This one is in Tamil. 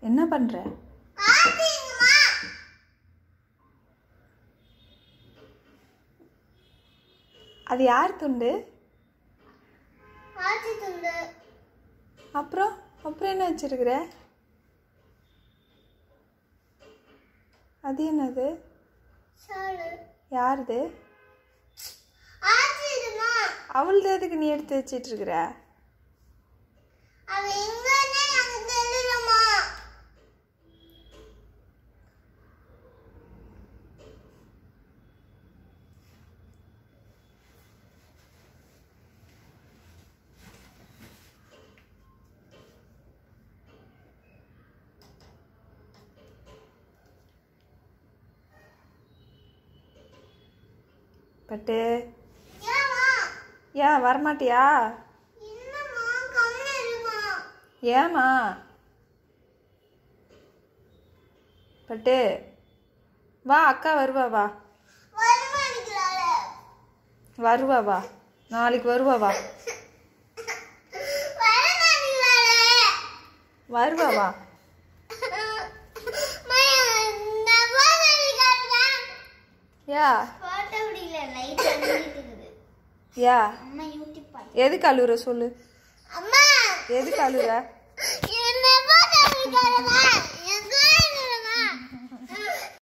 என்ன பண்ற அது யார் துண்டு ஆச்சி துண்டு அப்புறம் அப்புறம் என்ன வச்சிருக்கிற அது என்னது சாலு யாருது ஆச்சி இதுமா அவளது எதுக்கு நீ எடுத்து வச்சிட்டு இருக்கிற அவ எங்கன்னு எனக்கு தெரியலம்மா பட்டு ஏமா ஏன் வரமாட்டியா என்னம்மா கம்முனு இருமா ஏமா பட்டு வா அக்கா வருவா வா வரமாட்டேங்கிறாள வருவா வா நாளைக்கு வருவா வா வரமாட்டேங்கிறாள வருவா வா நான் போட்டோ பிடிக்கிறேன் யா போட்டோ பிடிக்கல லைட் அடிக்கிட்டு இருக்குது யா அம்மா யூடியூப் பார்த்து எதுக்கு அழுகுற சொல்லு அம்மா எதுக்கு அழுகுற என்ன போட்டோ பிடிக்கிறேன்